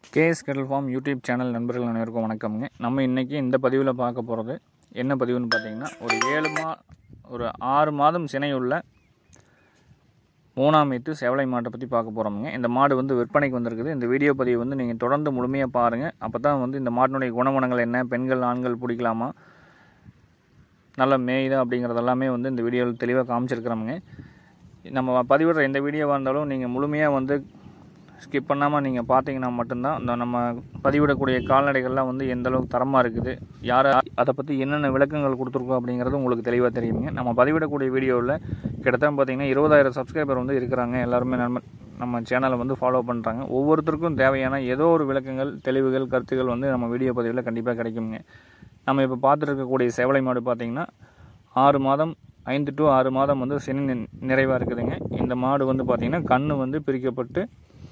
KS கெடல் farm YouTube channel நண்பர்கள் அனைவருக்கும் வணக்கம்ங்க நம்ம இன்றைக்கி இந்த பதிவில் பார்க்க போகிறது என்ன பதிவுன்னு பார்த்தீங்கன்னா ஒரு ஏழு மா ஒரு ஆறு மாதம் சினையுள்ள மூணாம் மீத்து செவலை மாட்டை பற்றி பார்க்க போகிறோமுங்க இந்த மாடு வந்து விற்பனைக்கு வந்திருக்குது இந்த வீடியோ பதிவு வந்து நீங்கள் தொடர்ந்து முழுமையாக பாருங்கள் அப்போ தான் வந்து இந்த மாட்டினுடைய குணமணங்கள் என்ன பெண்கள் ஆண்கள் பிடிக்கலாமா நல்ல மேயுதா அப்படிங்கிறது எல்லாமே வந்து இந்த வீடியோவில் தெளிவாக காமிச்சிருக்கிறோமுங்க நம்ம பதிவிடுற எந்த வீடியோவாக இருந்தாலும் நீங்கள் முழுமையாக வந்து ஸ்கிப் பண்ணாமல் நீங்கள் பார்த்தீங்கன்னா மட்டும்தான் இந்த நம்ம பதிவிடக்கூடிய கால்நடைகள்லாம் வந்து எந்த அளவுக்கு தரமாக இருக்குது யார் அதை பற்றி என்னென்ன விளக்கங்கள் கொடுத்துருக்கோம் அப்படிங்கிறது உங்களுக்கு தெளிவாக தெரியுங்க நம்ம பதிவிடக்கூடிய வீடியோவில் கிட்டத்தட்ட பார்த்தீங்கன்னா இருபதாயிரம் சப்ஸ்கிரைபர் வந்து இருக்கிறாங்க எல்லாருமே நம்ம நம்ம சேனலை வந்து ஃபாலோ பண்ணுறாங்க ஒவ்வொருத்தருக்கும் தேவையான ஏதோ ஒரு விளக்கங்கள் தெளிவுகள் கருத்துக்கள் வந்து நம்ம வீடியோ பதிவில் கண்டிப்பாக கிடைக்குங்க நம்ம இப்போ பார்த்துட்டு இருக்கக்கூடிய சேவலை மாடு பார்த்தீங்கன்னா ஆறு மாதம் ஐந்து டு ஆறு மாதம் வந்து சினை நிறைவாக இருக்குதுங்க இந்த மாடு வந்து பார்த்திங்கன்னா கண் வந்து பிரிக்கப்பட்டு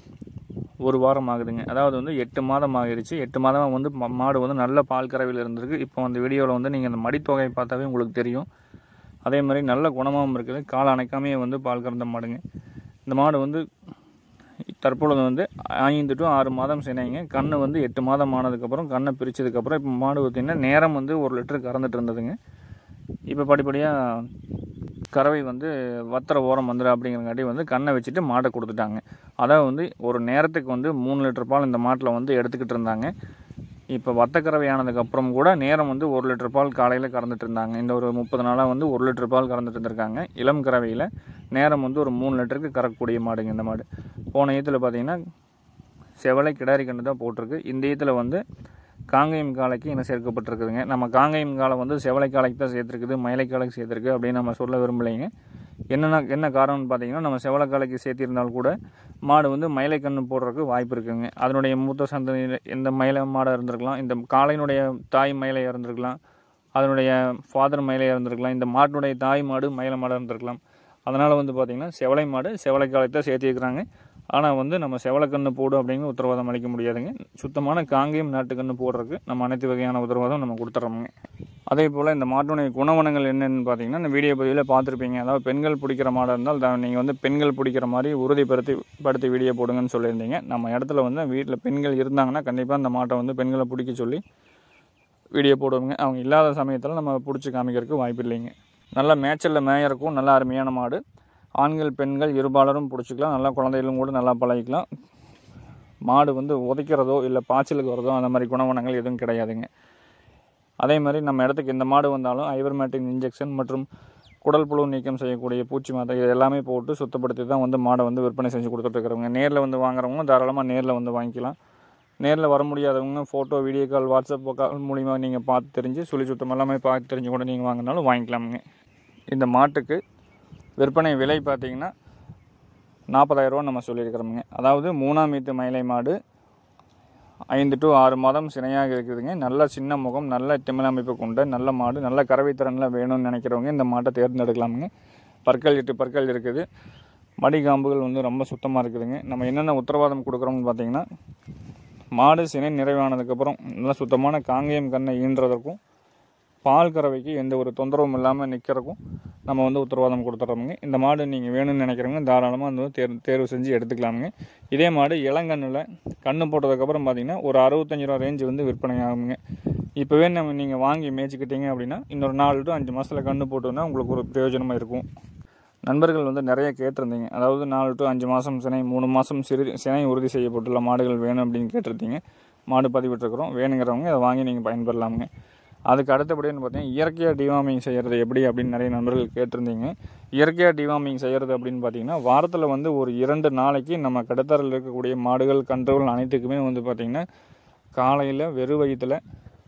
ஒரு வாரம் ஆகுதுங்க அதாவது வந்து எட்டு மாதம் ஆகிடுச்சு எட்டு மாதமாக வந்து ம- மாடு வந்து நல்ல பால் கறவையில் இருந்திருக்கு இப்போ அந்த வீடியோவில் வந்து நீங்கள் அந்த மடித்தொகையை பார்த்தாவே உங்களுக்கு தெரியும் அதே மாதிரி நல்ல குணமாகவும் இருக்குது கால் அணைக்காமே வந்து பால் கறந்த மாடுங்க இந்த மாடு வந்து தற்பொழுது வந்து ஐந்து டு ஆறு மாதம் சினைங்க கண்ணு வந்து எட்டு மாதம் ஆனதுக்கப்புறம் கண்ணை பிரித்ததுக்கப்புறம் இப்போ மாடு பார்த்திங்கன்னா நேரம் வந்து ஒரு லிட்டர் கறந்துட்டு இருந்ததுங்க இப்போ படிப்படியாக கறவை வந்து வத்திர ஓரம் வந்துடும் அப்படிங்கிறங்காட்டி வந்து கண்ணை வச்சுட்டு மாட்டை கொடுத்துட்டாங்க அதாவது வந்து ஒரு நேரத்துக்கு வந்து மூணு லிட்டர் பால் இந்த மாட்டில் வந்து எடுத்துக்கிட்டு இருந்தாங்க இப்போ வத்த கறவை ஆனதுக்கப்புறம் கூட நேரம் வந்து ஒரு லிட்டர் பால் காலையில் கறந்துட்டு இருந்தாங்க இந்த ஒரு முப்பது நாளாக வந்து ஒரு லிட்டர் பால் கறந்துட்டு இருந்திருக்காங்க இளம் கறவையில் நேரம் வந்து ஒரு மூணு லிட்டருக்கு கறக்கக்கூடிய மாடுங்க இந்த மாடு போன ஈத்தில் பார்த்தீங்கன்னா செவலை கிடாரி கண்டு தான் போட்டிருக்கு இந்த ஈத்தில் வந்து காங்கேயம் காளைக்கு இன்னும் சேர்க்கப்பட்டிருக்குதுங்க நம்ம காங்கேயம் காளை வந்து செவலை காளைக்கு தான் சேர்த்துருக்குது மயிலை காளைக்கு சேர்த்துருக்கு அப்படின்னு நம்ம சொல்ல விரும்பலைங்க என்னென்ன என்ன காரணம்னு பார்த்தீங்கன்னா நம்ம செவலை காளைக்கு சேர்த்திருந்தால் கூட மாடு வந்து மயிலை கன்று போடுறதுக்கு வாய்ப்பு இருக்குங்க அதனுடைய மூத்த சந்ததியில் இந்த மயிலை மாடாக இருந்திருக்கலாம் இந்த காளையினுடைய தாய் மயிலையாக இருந்திருக்கலாம் அதனுடைய ஃபாதர் மயிலையாக இருந்திருக்கலாம் இந்த மாட்டினுடைய தாய் மாடு மயிலை மாடாக இருந்திருக்கலாம் அதனால் வந்து பார்த்திங்கன்னா செவலை மாடு செவலை காலத்தை சேர்த்திருக்கிறாங்க ஆனால் வந்து நம்ம செவலைக்கன்று போடு அப்படின்னு உத்தரவாதம் அளிக்க முடியாதுங்க சுத்தமான காங்கேயம் நாட்டுக்கன்று போடுறதுக்கு நம்ம அனைத்து வகையான உத்தரவாதம் நம்ம கொடுத்துட்றோமுங்க அதே போல் இந்த மாட்டுடைய குணவனங்கள் என்னென்னு பார்த்தீங்கன்னா இந்த வீடியோ பதிவில் பார்த்துருப்பீங்க அதாவது பெண்கள் பிடிக்கிற மாடாக இருந்தால் தான் நீங்கள் வந்து பெண்கள் பிடிக்கிற மாதிரி உறுதிப்படுத்தி படுத்தி வீடியோ போடுங்கன்னு சொல்லியிருந்தீங்க நம்ம இடத்துல வந்து வீட்டில் பெண்கள் இருந்தாங்கன்னா கண்டிப்பாக அந்த மாட்டை வந்து பெண்களை பிடிக்க சொல்லி வீடியோ போடுவோங்க அவங்க இல்லாத சமயத்தில் நம்ம பிடிச்சி காமிக்கிறதுக்கு வாய்ப்பு இல்லைங்க நல்லா மேய்ச்சலில் மேயறக்கும் நல்ல அருமையான மாடு ஆண்கள் பெண்கள் இருபாலரும் பிடிச்சிக்கலாம் நல்லா குழந்தைகளும் கூட நல்லா பழகிக்கலாம் மாடு வந்து உதைக்கிறதோ இல்லை பாய்ச்சலுக்கு வரதோ அந்த மாதிரி குணவனங்கள் எதுவும் கிடையாதுங்க அதே மாதிரி நம்ம இடத்துக்கு எந்த மாடு வந்தாலும் ஐவர்மேட்டின் இன்ஜெக்ஷன் மற்றும் குடல் புழு நீக்கம் செய்யக்கூடிய பூச்சி மாத்திரை இது எல்லாமே போட்டு சுத்தப்படுத்தி தான் வந்து மாடை வந்து விற்பனை செஞ்சு கொடுத்துட்ருக்குறவங்க நேரில் வந்து வாங்குறவங்க தாராளமாக நேரில் வந்து வாங்கிக்கலாம் நேரில் வர முடியாதவங்க photo video call WhatsApp call மூலிமா நீங்கள் பார்த்து தெரிஞ்சு சுழி சுத்தம் எல்லாமே பார்த்து தெரிஞ்சு கூட நீங்கள் வாங்கினாலும் வாங்கிக்கலாமுங்க இந்த மாட்டுக்கு விற்பனை விலை பார்த்தீங்கன்னா நாற்பதாயிரரூவா நம்ம சொல்லியிருக்கிறோமுங்க அதாவது மூணாம் மீத்து மயிலை மாடு ஐந்து டு ஆறு மாதம் சினையாக இருக்குதுங்க நல்ல சின்ன முகம் நல்ல திமிழ் அமைப்பு கொண்ட நல்ல மாடு நல்ல கறவை திறனில் வேணும்னு நினைக்கிறவங்க இந்த மாட்டை தேர்ந்தெடுக்கலாமுங்க பற்கள் எட்டு பற்கள் இருக்குது மடிகாம்புகள் வந்து ரொம்ப சுத்தமாக இருக்குதுங்க நம்ம என்னென்ன உத்தரவாதம் கொடுக்குறோம்னு பார்த்தீங்கன்னா மாடு சினை நிறைவானதுக்கப்புறம் நல்ல சுத்தமான காங்கேயம் கண்ணை ஈன்றதற்கும் பால் கறவைக்கு எந்த ஒரு தொந்தரவும் இல்லாமல் நிற்கிறதுக்கும் நம்ம வந்து உத்தரவாதம் கொடுத்துட்றோமுங்க இந்த மாடு நீங்கள் வேணும்னு நினைக்கிறவங்க தாராளமாக வந்து தேர் தேர்வு செஞ்சு எடுத்துக்கலாமுங்க இதே மாடு இளங்கண்ணில் கண்ணு போட்டதுக்கப்புறம் பார்த்தீங்கன்னா ஒரு அறுபத்தஞ்சு ரூபா ரேஞ்சு வந்து விற்பனை ஆகுங்க இப்போவே நம்ம நீங்கள் வாங்கி மேய்ச்சிக்கிட்டீங்க அப்படின்னா இன்னொரு நாலு டு அஞ்சு மாதத்தில் கண்ணு போட்டோன்னா உங்களுக்கு ஒரு பிரயோஜனமாக இருக்கும் நண்பர்கள் வந்து நிறைய கேட்டிருந்தீங்க அதாவது நாலு டு அஞ்சு மாதம் சினை மூணு மாதம் சிறு சினை உறுதி செய்யப்பட்டுள்ள மாடுகள் வேணும் அப்படின்னு கேட்டிருந்தீங்க மாடு பதிவிட்டிருக்கிறோம் வேணுங்கிறவங்க அதை வாங்கி நீங்கள் பயன்பெறலாமுங்க அதுக்கு அடுத்தபடின்னு பார்த்தீங்கன்னா இயற்கையாக டிவார்மிங் செய்கிறது எப்படி அப்படின்னு நிறைய நண்பர்கள் கேட்டிருந்தீங்க இயற்கையாக டிவார்மிங் செய்கிறது அப்படின்னு பார்த்தீங்கன்னா வாரத்தில் வந்து ஒரு இரண்டு நாளைக்கு நம்ம கடத்தரில் இருக்கக்கூடிய மாடுகள் கன்றுகள் அனைத்துக்குமே வந்து பார்த்திங்கன்னா காலையில் வெறு வயிற்றில்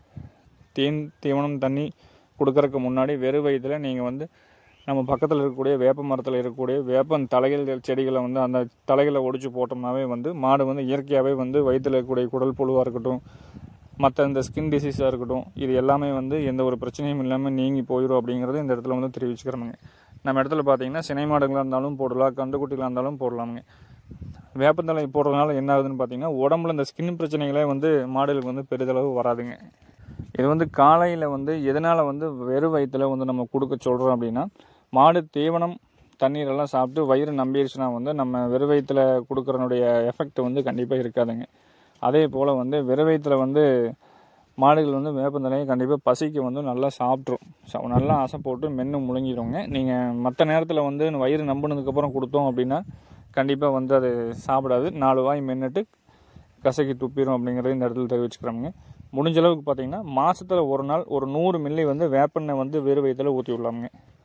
தேன் தீவனம் தண்ணி கொடுக்கறதுக்கு முன்னாடி வெறு வயிற்றில் நீங்கள் வந்து நம்ம பக்கத்தில் இருக்கக்கூடிய வேப்ப மரத்தில் இருக்கக்கூடிய வேப்பன் தலைகள் செடிகளை வந்து அந்த தலைகளை ஒடிச்சு போட்டோம்னாவே வந்து மாடு வந்து இயற்கையாகவே வந்து வயிற்றில் இருக்கக்கூடிய குடல் புழுவாக இருக்கட்டும் மற்ற இந்த ஸ்கின் டிசீஸாக இருக்கட்டும் இது எல்லாமே வந்து எந்த ஒரு பிரச்சனையும் இல்லாமல் நீங்கி போயிடும் அப்படிங்கிறது இந்த இடத்துல வந்து தெரிவிச்சுக்கிறோமுங்க நம்ம இடத்துல பார்த்தீங்கன்னா சினை மாடுகளாக இருந்தாலும் போடலாம் கண்டுக்குட்டிகளாக இருந்தாலும் போடலாமுங்க வேப்பந்தலை போடுறதுனால என்ன ஆகுதுன்னு பார்த்தீங்கன்னா உடம்புல இந்த ஸ்கின் பிரச்சனைகளே வந்து மாடுகளுக்கு வந்து பெரிதளவு வராதுங்க இது வந்து காலையில் வந்து எதனால் வந்து வெறு வயிற்றில் வந்து நம்ம கொடுக்க சொல்கிறோம் அப்படின்னா மாடு தீவனம் தண்ணீரெல்லாம் சாப்பிட்டு வயிறு நம்பிடுச்சுன்னா வந்து நம்ம வெறு வயிற்றில் கொடுக்குறனுடைய எஃபெக்ட் வந்து கண்டிப்பாக இருக்காதுங்க அதே போல் வந்து விரவயத்தில் வந்து மாடுகள் வந்து வேப்பந்தலையை கண்டிப்பாக பசிக்கு வந்து நல்லா சாப்பிட்ரும் சா- நல்லா அசை போட்டு மென்று முழுங்கிடுங்க நீங்கள் மற்ற நேரத்தில் வந்து வயிறு நம்பினதுக்கப்புறம் கொடுத்தோம் அப்படின்னா கண்டிப்பாக வந்து அது சாப்பிடாது நாலு வாய் மென்னுட்டு கசக்கி துப்பிடும் அப்படிங்கிறத இந்த இடத்துல தெரிவிச்சுக்கிறோமுங்க முடிஞ்ச அளவுக்கு பார்த்தீங்கன்னா மாசத்துல ஒரு நாள் ஒரு நூறு மில்லி வந்து வேப்பெண்ணெய் வந்து வெறு வயிற்றுல ஊற்றி விடலாமுங்க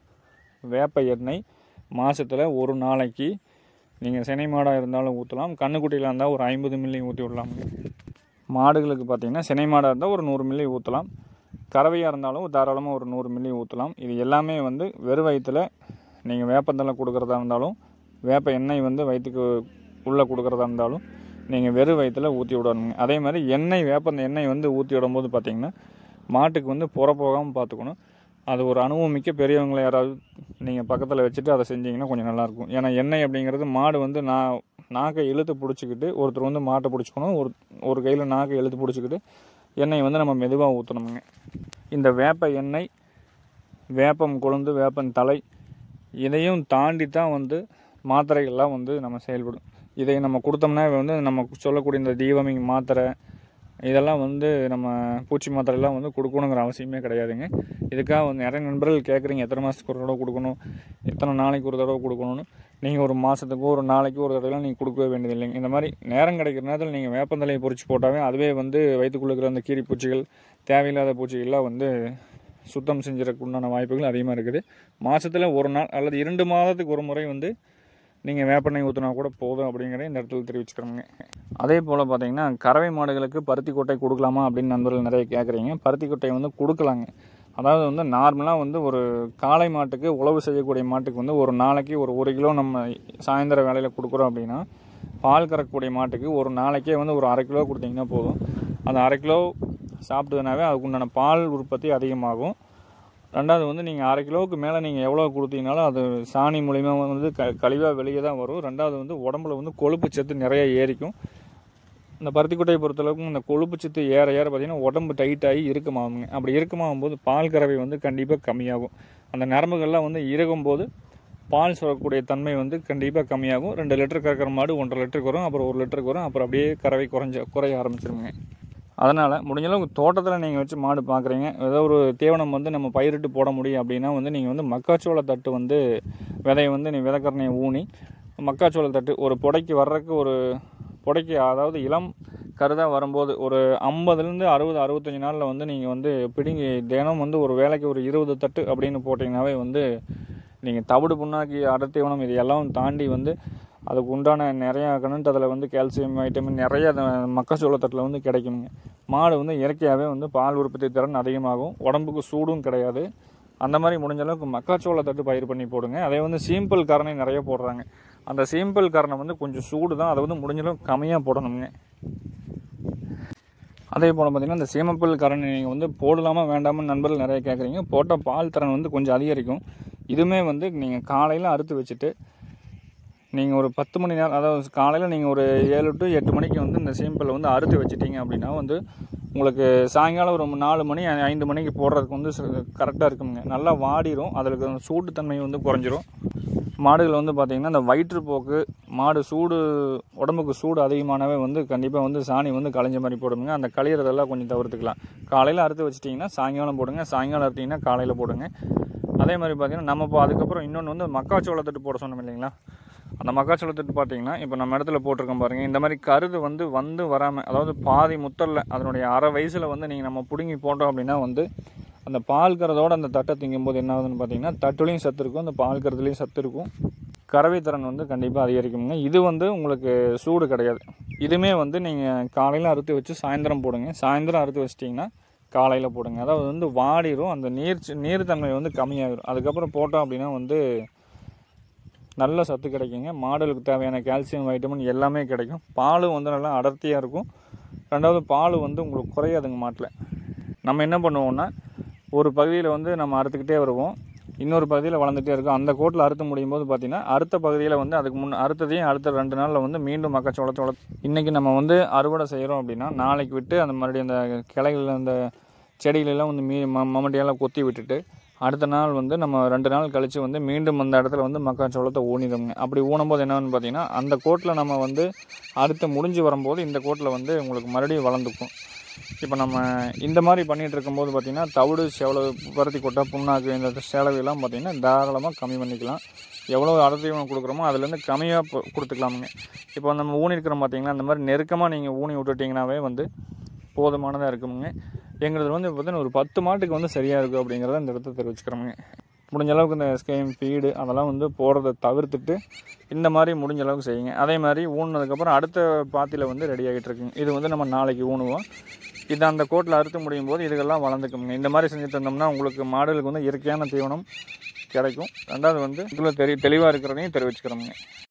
வேப்ப எண்ணெய் மாசத்துல ஒரு நாளைக்கு நீங்கள் சினை மாடாக இருந்தாலும் ஊற்றலாம் கண்ணுக்குட்டியில் இருந்தால் ஒரு ஐம்பது மில்லி ஊற்றி விடலாமுங்க மாடுகளுக்கு பார்த்தீங்கன்னா சினை மாடாக இருந்தால் ஒரு நூறு மில்லி ஊற்றலாம் கறவையாக இருந்தாலும் தாராளமாக ஒரு நூறு மில்லி ஊற்றலாம் இது எல்லாமே வந்து வெறு வயிற்றுல நீங்கள் வேப்பந்தலை கொடுக்குறதா இருந்தாலும் வேப்ப எண்ணெய் வந்து வயிற்றுக்கு உள்ளே கொடுக்குறதா இருந்தாலும் நீங்கள் வெறு வயிற்றுல ஊற்றி விடணுங்க அதே மாதிரி எண்ணெய் வேப்பந்த எண்ணெய் வந்து ஊற்றி விடும்போது பார்த்தீங்கன்னா மாட்டுக்கு வந்து புற போகாமல் பார்த்துக்கணும் அது ஒரு அனுபவம் மிக்க பெரியவங்களை யாராவது நீங்கள் பக்கத்தில் வச்சுட்டு அதை செஞ்சீங்கன்னா கொஞ்சம் நல்லாயிருக்கும் ஏன்னா எண்ணெய் அப்படிங்கிறது மாடு வந்து நான் நாக்கை இழுத்து பிடிச்சிக்கிட்டு ஒருத்தர் வந்து மாட்டை பிடிச்சிக்கணும் ஒரு ஒரு கையில் நாக்கை இழுத்து பிடிச்சிக்கிட்டு எண்ணெய் வந்து நம்ம மெதுவாக ஊற்றணுமுங்க இந்த வேப்ப எண்ணெய் வேப்பம் கொழுந்து வேப்பன் தலை இதையும் தாண்டி தான் வந்து மாத்திரைகள்லாம் வந்து நம்ம செயல்படும் இதை நம்ம கொடுத்தோம்னா வந்து நம்ம சொல்லக்கூடிய இந்த தீவமிங் மாத்திரை இதெல்லாம் வந்து நம்ம பூச்சி மாத்திரைலாம் வந்து கொடுக்கணுங்கிற அவசியமே கிடையாதுங்க இதுக்காக வந்து நிறைய நண்பர்கள் கேட்குறீங்க எத்தனை மாதத்துக்கு ஒரு தடவை கொடுக்கணும் எத்தனை நாளைக்கு ஒரு தடவை கொடுக்கணும்னு நீங்கள் ஒரு மாதத்துக்கு ஒரு நாளைக்கு ஒரு தடவை நீங்கள் கொடுக்கவே வேண்டியது இல்லைங்க இந்த மாதிரி நேரம் கிடைக்கிற நேரத்தில் நீங்கள் வேப்பந்தலையை பொறிச்சு போட்டாவே அதுவே வந்து வயிற்றுக்குள்ள இருக்கிற அந்த கீரி பூச்சிகள் தேவையில்லாத பூச்சிகள்லாம் வந்து சுத்தம் செஞ்சுறதுக்கு உண்டான வாய்ப்புகள் அதிகமாக இருக்குது மாதத்தில் ஒரு நாள் அல்லது இரண்டு மாதத்துக்கு ஒரு முறை வந்து நீங்கள் வேப்பெண்ணெய் ஊற்றினா கூட போதும் அப்படிங்கிறத இந்த இடத்துல தெரிவிச்சுக்கிறோங்க அதே போல் பார்த்தீங்கன்னா கறவை மாடுகளுக்கு பருத்தி கொட்டை கொடுக்கலாமா அப்படின்னு நண்பர்கள் நிறைய கேட்குறீங்க பருத்தி கொட்டை வந்து கொடுக்கலாங்க அதாவது வந்து நார்மலாக வந்து ஒரு காளை மாட்டுக்கு உழவு செய்யக்கூடிய மாட்டுக்கு வந்து ஒரு நாளைக்கு ஒரு ஒரு கிலோ நம்ம சாயந்தர வேலையில் கொடுக்குறோம் அப்படின்னா பால் கறக்கக்கூடிய மாட்டுக்கு ஒரு நாளைக்கே வந்து ஒரு அரை கிலோ கொடுத்தீங்கன்னா போதும் அந்த அரை கிலோ சாப்பிட்டதுனாவே அதுக்கு உண்டான பால் உற்பத்தி அதிகமாகும் ரெண்டாவது வந்து நீங்கள் அரை கிலோவுக்கு மேலே நீங்கள் எவ்வளோ கொடுத்தீங்கனாலும் அது சாணி மூலிமா வந்து க கழிவாக வெளியே தான் வரும் ரெண்டாவது வந்து உடம்புல வந்து கொழுப்பு சத்து நிறைய ஏறிக்கும் இந்த பருத்திக்குட்டையை பொறுத்தளவுக்கு இந்த கொழுப்பு சத்து ஏற ஏற பார்த்தீங்கன்னா உடம்பு டைட்டாகி இறுக்கமாகுங்க அப்படி இறுக்கமாகும் போது பால் கறவை வந்து கண்டிப்பாக கம்மியாகும் அந்த நரம்புகள்லாம் வந்து இறுகும் போது பால் சுரக்கக்கூடிய தன்மை வந்து கண்டிப்பாக கம்மியாகும் ரெண்டு லிட்டர் கறக்கிற மாடு ஒன்றரை லிட்டருக்கு வரும் அப்புறம் ஒரு லிட்டருக்கு வரும் அப்புறம் அப்படியே கறவை குறைஞ்ச குறைய ஆரம்பிச்சிருங்க அதனால் முடிஞ்ச அளவுக்கு தோட்டத்தில் நீங்கள் வச்சு மாடு பார்க்குறீங்க ஏதோ ஒரு தீவனம் வந்து நம்ம பயிரிட்டு போட முடியும் அப்படின்னா வந்து நீங்கள் வந்து மக்காச்சோள தட்டு வந்து விதையை வந்து நீ விதைக்கரணையை ஊனி மக்காச்சோள தட்டு ஒரு புடைக்கு வர்றதுக்கு ஒரு புடைக்கு அதாவது இளம் கருதாக வரும்போது ஒரு ஐம்பதுலேருந்து அறுபது அறுபத்தஞ்சி நாளில் வந்து நீங்கள் வந்து பிடுங்கி தினம் வந்து ஒரு வேலைக்கு ஒரு இருபது தட்டு அப்படின்னு போட்டிங்கனாவே வந்து நீங்கள் தவிடு புண்ணாக்கி அடத்தீவனம் இது எல்லாம் தாண்டி வந்து அதுக்கு உண்டான நிறையா கணன்ட்டு அதில் வந்து கால்சியம் வைட்டமின் நிறைய அந்த மக்காச்சோளத்தட்டில் வந்து கிடைக்குங்க மாடு வந்து இயற்கையாகவே வந்து பால் உற்பத்தி திறன் அதிகமாகும் உடம்புக்கு சூடும் கிடையாது அந்த மாதிரி முடிஞ்ச அளவுக்கு மக்காச்சோள தட்டு பயிர் பண்ணி போடுங்க அதே வந்து சீம்பிள் கரணை நிறைய போடுறாங்க அந்த சீம்பிள் கரணை வந்து கொஞ்சம் சூடு தான் அதை வந்து முடிஞ்ச அளவுக்கு கம்மியாக போடணுங்க அதே போல் பார்த்தீங்கன்னா இந்த சீமப்பிள் கரணை நீங்கள் வந்து போடலாமா வேண்டாமான்னு நண்பர்கள் நிறைய கேட்குறீங்க போட்டால் பால் திறன் வந்து கொஞ்சம் அதிகரிக்கும் இதுவுமே வந்து நீங்கள் காலையில் அறுத்து வச்சுட்டு நீங்கள் ஒரு பத்து மணி நேரம் அதாவது காலையில் நீங்கள் ஒரு ஏழு டு எட்டு மணிக்கு வந்து இந்த சீம்பிளை வந்து அறுத்து வச்சிட்டீங்க அப்படின்னா வந்து உங்களுக்கு சாயங்காலம் ஒரு நாலு மணி ஐ- ஐந்து மணிக்கு போடுறதுக்கு வந்து கரெக்டாக இருக்குங்க நல்லா வாடிரும் அதில் இருக்கிற சூட்டுத்தன்மை வந்து குறைஞ்சிரும் மாடுகள் வந்து பார்த்திங்கன்னா இந்த வயிற்றுப்போக்கு மாடு சூடு உடம்புக்கு சூடு அதிகமானவே வந்து கண்டிப்பாக வந்து சாணி வந்து களைஞ்ச மாதிரி போடுங்க அந்த கழியறதெல்லாம் கொஞ்சம் தவிர்த்துக்கலாம் காலையில் அறுத்து வச்சிட்டிங்கன்னா சாயங்காலம் போடுங்க சாயங்காலம் அறுத்திங்கன்னா காலையில் போடுங்க அதே மாதிரி பார்த்திங்கன்னா நம்ம இப்போ அதுக்கப்புறம் இன்னொன்று வந்து மக்காச்சோளத்தட்டு போட சொன்னோம் இல்லைங்களா அந்த மக்காச்சோளத்தட்டு பார்த்தீங்கன்னா இப்போ நம்ம இடத்துல போட்டிருக்கோம் பாருங்கள் இந்த மாதிரி கருது வந்து வந்து வராமல் அதாவது பாதி முத்தல்ல அதனுடைய அரை வயசில் வந்து நீங்கள் நம்ம பிடுங்கி போட்டோம் அப்படின்னா வந்து அந்த பால் கறதோட அந்த தட்டை திங்கும்போது என்ன ஆகுதுன்னு பார்த்தீங்கன்னா தட்டுலையும் சத்து இருக்கும் அந்த பால் கறதுலையும் சத்து இருக்கும் கறவை திறன் வந்து கண்டிப்பாக அதிகரிக்குங்க இது வந்து உங்களுக்கு சூடு கிடையாது இதுவுமே வந்து நீங்கள் காலையில் அறுத்து வச்சு சாயந்தரம் போடுங்க சாயந்தரம் அறுத்து வச்சிட்டிங்கன்னா காலையில் போடுங்க அதாவது வந்து வாடிரும் அந்த நீர் நீர்த்தன்மை வந்து கம்மியாகிடும் அதுக்கப்புறம் போட்டோம் அப்படின்னா வந்து நல்ல சத்து கிடைக்குங்க மாடுகளுக்கு தேவையான கால்சியம் வைட்டமின் எல்லாமே கிடைக்கும் பாலும் வந்து நல்லா அடர்த்தியாக இருக்கும் ரெண்டாவது பால் வந்து உங்களுக்கு குறையாதுங்க மாட்டில் நம்ம என்ன பண்ணுவோம்னா ஒரு பகுதியில் வந்து நம்ம அறுத்துக்கிட்டே வருவோம் இன்னொரு பகுதியில் வளர்ந்துட்டே இருக்கும் அந்த கோட்டில் அறுத்து முடியும் போது பார்த்தீங்கன்னா அடுத்த பகுதியில் வந்து அதுக்கு முன் அறுத்ததையும் அடுத்த ரெண்டு நாளில் வந்து மீண்டும் மக்காச்சோளத்தை வள இன்றைக்கி நம்ம வந்து அறுவடை செய்கிறோம் அப்படின்னா நாளைக்கு விட்டு அந்த மறுபடியும் அந்த கிளைகள் அந்த செடிகளெல்லாம் வந்து மீ ம மம்மட்டியெல்லாம் கொத்தி விட்டுட்டு அடுத்த நாள் வந்து நம்ம ரெண்டு நாள் கழித்து வந்து மீண்டும் அந்த இடத்துல வந்து மக்காச்சோளத்தை ஊனிடுங்க அப்படி ஊனும்போது என்னன்னு பார்த்தீங்கன்னா அந்த கோட்டில் நம்ம வந்து அறுத்து முடிஞ்சு வரும்போது இந்த கோட்டில் வந்து உங்களுக்கு மறுபடியும் வளர்ந்துக்கும் இப்போ நம்ம இந்த மாதிரி பண்ணிகிட்டு இருக்கும்போது பார்த்திங்கன்னா தவிடு செவளவு பருத்தி கொட்டை புண்ணாக்கு இந்த செலவெல்லாம் பார்த்திங்கன்னா தாராளமாக கம்மி பண்ணிக்கலாம் எவ்வளோ அடர்த்தீவனம் கொடுக்குறோமோ அதுலேருந்து கம்மியாக பொ- கொடுத்துக்கலாமுங்க இப்போ நம்ம ஊனி இருக்கிறோம் பார்த்தீங்கன்னா அந்த மாதிரி நெருக்கமாக நீங்கள் ஊனி விட்டுட்டிங்கனாவே வந்து போதுமானதாக இருக்குமுங்க எங்களது வந்து பார்த்தீங்கன்னா ஒரு பத்து மாட்டுக்கு வந்து சரியாக இருக்கும் அப்படிங்கிறத இந்த இடத்த தெரிவிச்சுக்கிறோமுங்க முடிஞ்ச அளவுக்கு இந்த ஸ்கேம் ஃபீடு அதெல்லாம் வந்து போடுறத தவிர்த்துட்டு இந்த மாதிரி முடிஞ்ச அளவுக்கு செய்யுங்க அதே மாதிரி ஊனதுக்கப்புறம் அடுத்த பாத்தியில் வந்து ரெடி ஆகிட்டு இருக்குங்க இது வந்து நம்ம நாளைக்கு ஊனுவோம் இது அந்த கோட்டில் அறுத்து முடியும் போது இதுக்கெல்லாம் வளர்ந்துக்குங்க இந்த மாதிரி செஞ்சுட்டு இருந்தோம்னா உங்களுக்கு மாடுகளுக்கு வந்து இயற்கையான தீவனம் கிடைக்கும் ரெண்டாவது வந்து இதில் தெரி தெளிவாக இருக்கிறதையும் தெரிவிச்சுக்கிறோமுங்க